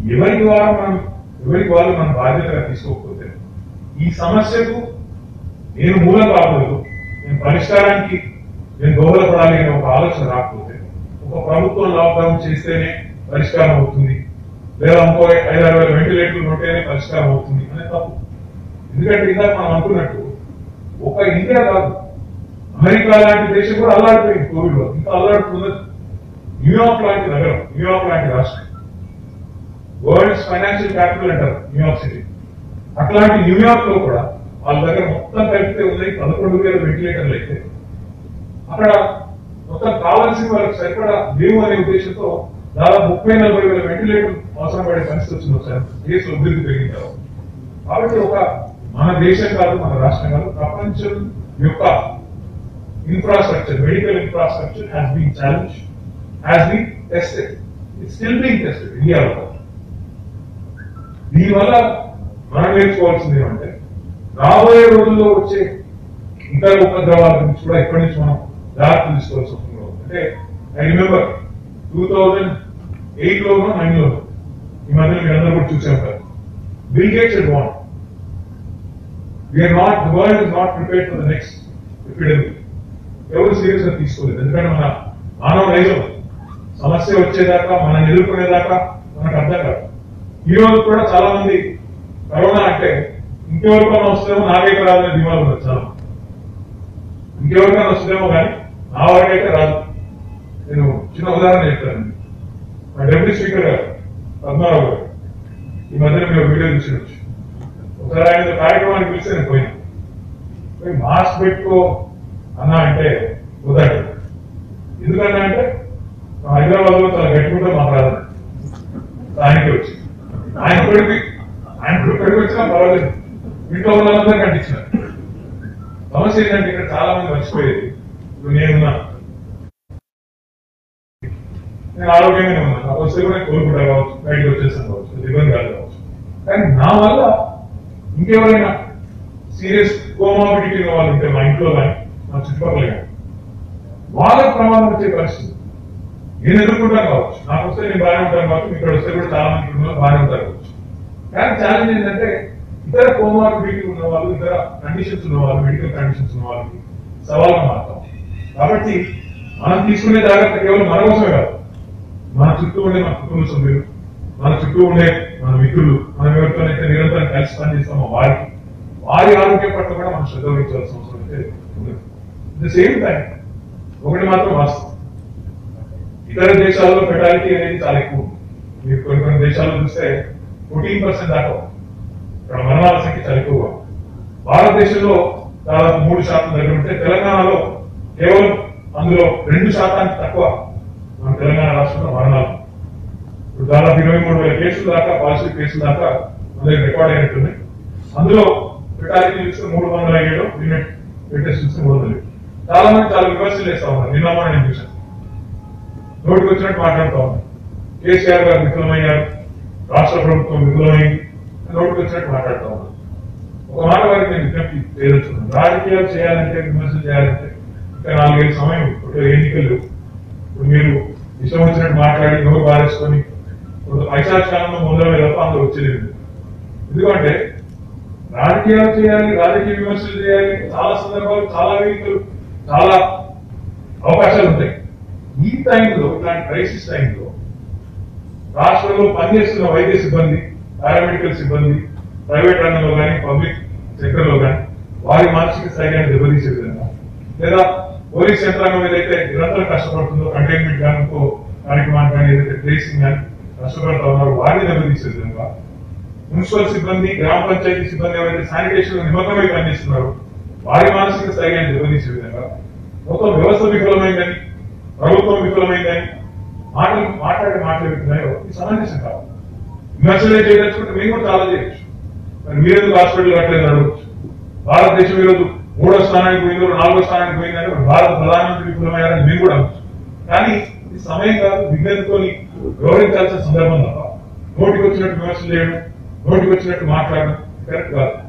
ఎవరికి వారు మనం ఎవరికి వాళ్ళు మనం బాధ్యతగా తీసుకోకపోతే ఈ సమస్యకు నేను మూలం కాకూడదు నేను పరిష్కారానికి నేను దోహదపడాలి అనే ఒక ఆలోచన రాకపోతే ఒక ప్రభుత్వం లాక్డౌన్ చేస్తేనే పరిష్కారం అవుతుంది లేదా ఇంకో ఐదారు వేల వెంటిలేటర్లు ఉంటేనే పరిష్కారం అవుతుంది అనే తప్పు ఎందుకంటే ఇందాక మనం అనుకున్నట్టు ఒక ఇండియా కాదు అమెరికా లాంటి దేశం కూడా అల్లాడిపోయింది కోవిడ్ లో ఇంకా అల్లాడుతున్నది న్యూయార్క్ లాంటి నగరం న్యూయార్క్ లాంటి రాష్ట్రం వరల్డ్స్ ఫైనాన్షియల్ క్యాపిటల్ అంటారు న్యూయార్క్ సిటీ అట్లాంటి న్యూయార్క్ లో కూడా వాళ్ళ దగ్గర మొత్తం కలిపితే ఉన్నాయి పదకొండు వేల వెంటిలేటర్లు అయితే అక్కడ మొత్తం కావాల్సిన వాళ్ళకి సరిపడా లేవు అనే ఉద్దేశంతో దాదాపు ముప్పై నలభై వేల వెంటిలేటర్ అవసరం పడే పరిస్థితి వచ్చింది సార్ కేసులు అభివృద్ధి పెరిగిన తర్వాత కాబట్టి ఒక మన దేశం కాదు మన రాష్ట్రం కాదు ప్రపంచం యొక్క infrastructure medical infrastructure has been challenge has been tested it still been tested ఇండియాలో కాదు. దీనివల్ల మనం నేర్చుకోవాల్సింది ఏమంటే రాబోయే రోజుల్లో వచ్చే ఇతర ఉపద్రవాల గురించి కూడా ఇప్పటి నుంచి మనం జాగ్రత్త తీసుకోవాల్సి వస్తుంది అంటే I remember two thousand eight లోనో నైన్ లోనో ఈ మధ్యలో మీరు అందరూ కూడా చూసే ఉంటారు Bill Gates at one we are not the world is not prepared for the next epidemic ఎవరు సీరియస్ గా తీసుకోలేదు ఎందుకంటే మన మానవ నైజం సమస్య వచ్చేదాకా మనం ఎదుర్కొనేదాకా మనకు అర్థం కాదు ఈ రోజు కూడా చాలా మంది కరోనా అంటే ఇంకెవరికైనా వస్తుందేమో నాకైతే రాదని ధీమాలు ఉన్నారు చాలా మంది. ఇంకెవరికైనా వస్తుందేమో కానీ నా వరకైతే రాదు నేను చిన్న ఉదాహరణ చెప్తానండి మా డెప్యూటీ స్పీకర్ గారు పద్మారావు గారు ఈ మధ్యన మీరు వీడియో చూసి ఒకసారి ఆయన కార్యక్రమానికి పిలిస్తే నేను పోయినా పోయి మాస్క్ పెట్టుకో అన్నా అంటే కుదరదు ఎందుకన్నా అంటే మా హైదరాబాద్ లో చాలా గట్టుకుంటే మాకు రాదు ఆయనకి వచ్చి ఆయన కొడుకు ఆయన కొడుకు వచ్చినా పర్వాలేదు ఇంట్లో ఉన్న వాళ్ళందరూ కట్టించినారు సమస్య ఏంటంటే ఇక్కడ చాలా మంది మర్చిపోయేది ఇప్పుడు నేనున్నా నేను ఆరోగ్యంగానే ఉన్నాను నాకు వస్తే కూడా కోరుకుంటా కావచ్చు బయటకు వచ్చేస్తాను కావచ్చు అది ఇబ్బంది కాదు కావచ్చు కానీ నా వల్ల ఇంకెవరైనా సీరియస్ కోమాబిలిటీ ఉన్న వాళ్ళు ఉంటే మా ఇంట్లో కానీ మా చుట్టుపక్కల కానీ వాళ్ళకు ప్రమాదం వచ్చే పరిస్థితి నేను ఎదుర్కొంటాను కావచ్చు నాకు వస్తే నేను బాగానే ఉంటాను కావచ్చు ఇక్కడ వస్తే కూడా చాలా మంది ఉన్న వాళ్ళు బాగానే ఉంటారు కావచ్చు కానీ ఛాలెంజ్ ఏంటంటే ఇతర కోమార్బిడిటీ ఉన్న వాళ్ళు ఇతర కండిషన్స్ ఉన్న వాళ్ళు మెడికల్ కండిషన్స్ ఉన్న వాళ్ళకి సవాల్గా మారుతాం కాబట్టి మనం తీసుకునే జాగ్రత్త కేవలం మన కోసమే కాదు మన చుట్టూ ఉండే మన కుటుంబ సభ్యులు మన చుట్టూ ఉండే మన మిత్రులు మనం ఎవరితోనైతే నిరంతరం కలిసి పనిచేస్తామో వారికి వారి ఆరోగ్యం పట్ల కూడా మనం శ్రద్ధ వహించాల్సిన అవసరం అయితే ఉంది ద సేమ్ టైం ఒకటి మాత్రం వాస్తవం ఇతర దేశాల్లో ఫెటాలిటీ అనేది చాలా ఎక్కువ ఉంది. మీరు కొన్ని కొన్ని దేశాల్లో చూస్తే ఫోర్టీన్ పర్సెంట్ దాకా ఉంది. ఇక్కడ మరణాల సంఖ్య చాలా ఎక్కువ భారతదేశంలో దాదాపు మూడు శాతం దగ్గర ఉంటే తెలంగాణలో కేవలం అందులో రెండు శాతానికి తక్కువ మన తెలంగాణ రాష్ట్రంలో మరణాలు ఇప్పుడు దాదాపు ఇరవై మూడు వేల కేసులు దాకా పాజిటివ్ కేసులు దాకా మన దగ్గర రికార్డ్ అయినట్టున్నాయి అందులో ఫెటాలిటీ చూస్తే మూడు వందల ఏడు యూనిట్ లేటెస్ట్ చూస్తే మూడు వందల ఏడు చాలా మంది చాలా విమర్శలు చేస్తా ఉన్నారు నిన్న మొన్న నేను చూశాను నోటికి వచ్చినట్టు మాట్లాడుతూ ఉన్నారు కేసీఆర్ గారు విఫలమయ్యారు రాష్ట్ర ప్రభుత్వం విఫలమైంది నోటికి వచ్చినట్టు మాట్లాడుతూ ఉన్నారు ఒక మాట వారికి నేను విజ్ఞప్తి చేయదలుచుకున్నాను రాజకీయాలు చేయాలంటే విమర్శలు చేయాలంటే ఇంకా నాలుగైదు సమయం ఇప్పుడు ఎన్నికలు లేవు. ఇప్పుడు మీరు ఇష్టం వచ్చినట్టు మాట్లాడి నోరు బారేసుకొని కొంత పైశాచాలంలో మొదలమే తప్ప అందులో వచ్చేది లేదు. ఎందుకంటే రాజకీయాలు చేయాలి రాజకీయ విమర్శలు చేయాలి చాలా సందర్భాలు చాలా వేదికలు చాలా అవకాశాలు ఉంటాయి ఈ టైంలో ఇలాంటి క్రైసిస్ టైంలో రాష్ట్రంలో పనిచేస్తున్న వైద్య సిబ్బంది పారామెడికల్ సిబ్బంది ప్రైవేట్ రంగంలో కానీ పబ్లిక్ సెక్టర్ లో కానీ వారి మానసిక స్థైర్యాన్ని దెబ్బతీసే విధంగా లేదా పోలీస్ యంత్రాంగం ఏదైతే నిరంతరం కష్టపడుతుందో కంటైన్మెంట్ కానీ ఇంకో కార్యక్రమానికి కానీ ఏదైతే ట్రేసింగ్ కానీ కష్టపడతా ఉన్నారో వారిని దెబ్బతీసే విధంగా మున్సిపల్ సిబ్బంది గ్రామ పంచాయతీ సిబ్బంది ఎవరైతే శానిటేషన్ నిమగ్నమై పనిచేస్తున్నారో వారి మానసిక స్థైర్యాన్ని దెబ్బతీసే విధంగా మొత్తం వ్యవస్థ విఫలమైందని ప్రభుత్వం విఫలమైందని మాటలు మాట్లాడే మాటలు వింటున్నాయో ఇది సమంజసం కాదు విమర్శలే చేయదలుచుకుంటే మేము కూడా చాలా చేయొచ్చు మరి మీరెందుకు హాస్పిటల్ కట్టలేదు అడగచ్చు భారతదేశం ఈరోజు మూడో స్థానానికి పోయిందో నాలుగో స్థానానికి పోయిందని మరి భారత ప్రధానమంత్రి విఫలమయ్యారని మేము కూడా అనొచ్చు కానీ ఇది సమయం కాదు విజ్ఞతతోని గౌరవించాల్సిన సందర్భం తప్ప నోటికి వచ్చినట్టు విమర్శలు చేయడం నోటికి వచ్చినట్టు మాట్లాడడం కరెక్ట్ కాదు